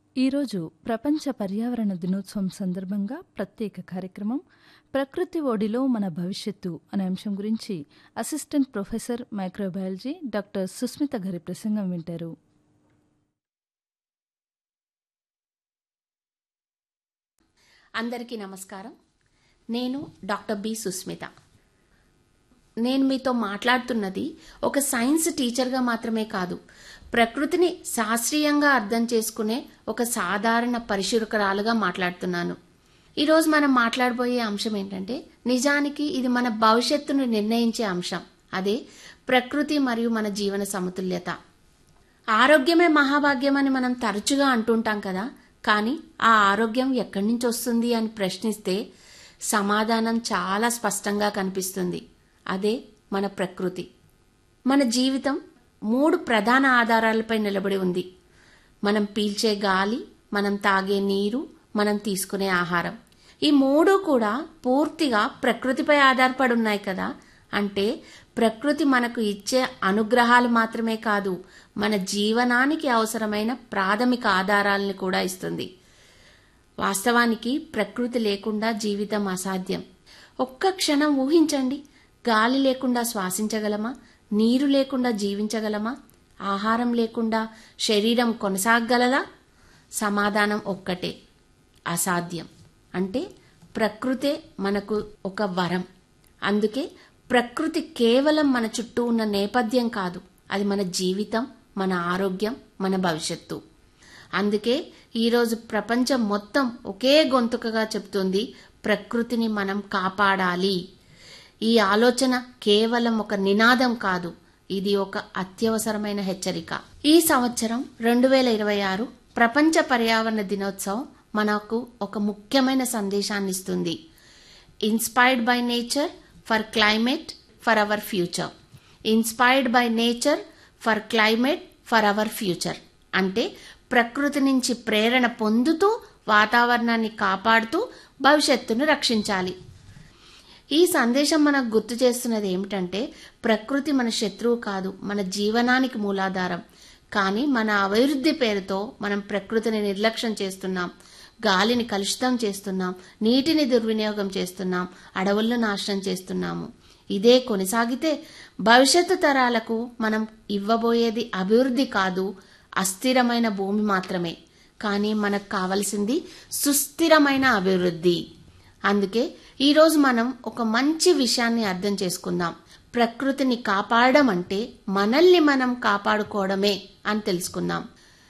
ఈరోజు ప్రపంచ పర్యావరణ దినోత్సవం సందర్భంగా ప్రత్యేక కార్యక్రమం ప్రకృతి ఒడిలో మన భవిష్యత్తు అనే అంశం గురించి assistant professor microbiology doctor Susmita గారి ప్రసంగం వింటారు అందరికీ నమస్కారం నేను డాక్టర్ బి సుస్మిత నేను మీతో మాట్లాడుతున్నది ఒక సైన్స్ టీచర్గా మాత్రమే కాదు ప్రకృతిని శాస్త్రీయంగా అర్థం చేసుకునే ఒక సాధారణ పరిశురకరాలుగా మాట్లాడుతున్నాను ఈరోజు మనం మాట్లాడబోయే అంశం ఏంటంటే నిజానికి ఇది మన భవిష్యత్తును నిర్ణయించే అంశం అదే ప్రకృతి మరియు మన జీవన సమతుల్యత ఆరోగ్యమే మహాభాగ్యం అని మనం తరచుగా అంటుంటాం కదా కానీ ఆ ఆరోగ్యం ఎక్కడి నుంచి వస్తుంది అని ప్రశ్నిస్తే సమాధానం చాలా స్పష్టంగా కనిపిస్తుంది అదే మన ప్రకృతి మన జీవితం మూడు ప్రధాన ఆధారాలపై నిలబడి ఉంది మనం పీల్చే గాలి మనం తాగే నీరు మనం తీసుకునే ఆహారం ఈ మూడు కూడా పూర్తిగా ప్రకృతిపై ఆధారపడి ఉన్నాయి కదా అంటే ప్రకృతి మనకు ఇచ్చే అనుగ్రహాలు మాత్రమే కాదు మన జీవనానికి అవసరమైన ప్రాథమిక ఆధారాలను కూడా ఇస్తుంది వాస్తవానికి ప్రకృతి లేకుండా జీవితం అసాధ్యం ఒక్క క్షణం ఊహించండి గాలి లేకుండా శ్వాసించగలమా నీరు లేకుండా జీవించగలమా ఆహారం లేకుండా శరీరం కొనసాగలదా సమాధానం ఒక్కటే అసాధ్యం అంటే ప్రకృతే మనకు ఒక వరం అందుకే ప్రకృతి కేవలం మన చుట్టూ ఉన్న నేపథ్యం కాదు అది మన జీవితం మన ఆరోగ్యం మన భవిష్యత్తు అందుకే ఈరోజు ప్రపంచం మొత్తం ఒకే గొంతుకగా చెప్తుంది ప్రకృతిని మనం కాపాడాలి ఈ ఆలోచన కేవలం ఒక నినాదం కాదు ఇది ఒక అత్యవసరమైన హెచ్చరిక ఈ సంవత్సరం రెండు వేల ఇరవై ఆరు ప్రపంచ పర్యావరణ దినోత్సవం మనకు ఒక ముఖ్యమైన సందేశాన్ని ఇస్తుంది inspired by nature for climate for our future inspired by nature for climate for our future అంటే ప్రకృతి నుంచి ప్రేరణ పొందుతూ వాతావరణాన్ని కాపాడుతూ భవిష్యత్తును రక్షించాలి ఈ సందేశం మనకు గుర్తు చేస్తున్నది ఏమిటంటే ప్రకృతి మన శత్రువు కాదు మన జీవనానికి మూలాధారం కానీ మన అభివృద్ధి పేరుతో మనం ప్రకృతిని నిర్లక్ష్యం చేస్తున్నాం గాలిని కలుషితం చేస్తున్నాం నీటిని దుర్వినియోగం చేస్తున్నాం అడవులను నాశనం చేస్తున్నాము ఇదే కొనసాగితే భవిష్యత్తు తరాలకు మనం ఇవ్వబోయేది అభివృద్ధి కాదు అస్థిరమైన భూమి మాత్రమే కానీ మనకు కావలసింది సుస్థిరమైన అభివృద్ధి అందుకే ఈరోజు మనం ఒక మంచి విషయాన్ని అర్థం చేసుకుందాం ప్రకృతిని కాపాడడం అంటే మనల్ని మనం కాపాడుకోవడమే అని తెలుసుకుందాం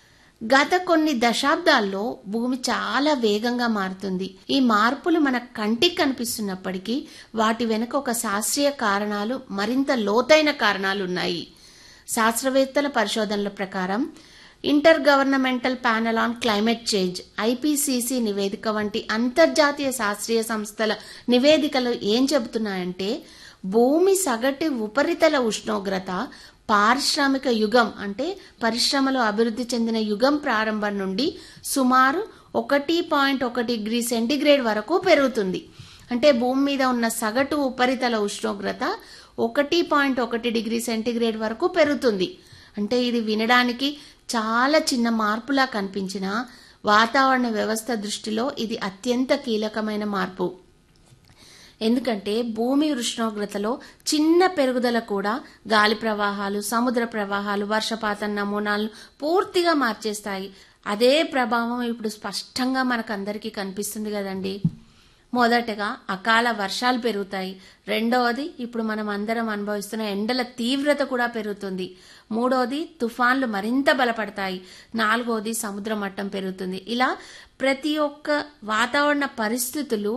గత కొన్ని దశాబ్దాల్లో భూమి చాలా వేగంగా మారుతుంది ఈ మార్పులు మన కంటికి కనిపిస్తున్నప్పటికీ వాటి వెనుక ఒక శాస్త్రీయ కారణాలు మరింత లోతైన కారణాలు ఉన్నాయి శాస్త్రవేత్తల పరిశోధనల ప్రకారం intergovernmental panel on climate change IPCC నివేదిక వంటి అంతర్జాతీయ శాస్త్రీయ సంస్థల నివేదికలు ఏం చెబుతున్నాయంటే భూమి సగటు ఉపరితల ఉష్ణోగ్రత పారిశ్రామిక యుగం అంటే పరిశ్రమలో అభివృద్ధి చెందిన యుగం ప్రారంభం నుండి సుమారు ఒకటి పాయింట్ ఒక డిగ్రీ సెంటీగ్రేడ్ వరకు పెరుగుతుంది అంటే భూమి మీద ఉన్న సగటు ఉపరితల ఉష్ణోగ్రత ఒకటి పాయింట్ ఒకటి డిగ్రీ సెంటీగ్రేడ్ వరకు పెరుగుతుంది అంటే ఇది వినడానికి చాలా చిన్న మార్పులా కనిపించిన వాతావరణ వ్యవస్థ దృష్టిలో ఇది అత్యంత కీలకమైన మార్పు ఎందుకంటే భూమి ఉష్ణోగ్రతలో చిన్న పెరుగుదల కూడా గాలి ప్రవాహాలు సముద్ర ప్రవాహాలు వర్షపాతం నమూనాలను పూర్తిగా మార్చేస్తాయి అదే ప్రభావం ఇప్పుడు స్పష్టంగా మనకందరికీ కనిపిస్తుంది కదండి మొదటగా అకాల వర్షాలు పెరుగుతాయి రెండవది ఇప్పుడు మనం అందరం అనుభవిస్తున్న ఎండల తీవ్రత కూడా పెరుగుతుంది మూడవది తుఫాన్లు మరింత బలపడతాయి నాలుగవది సముద్ర మట్టం పెరుగుతుంది ఇలా ప్రతి ఒక్క వాతావరణ పరిస్థితులు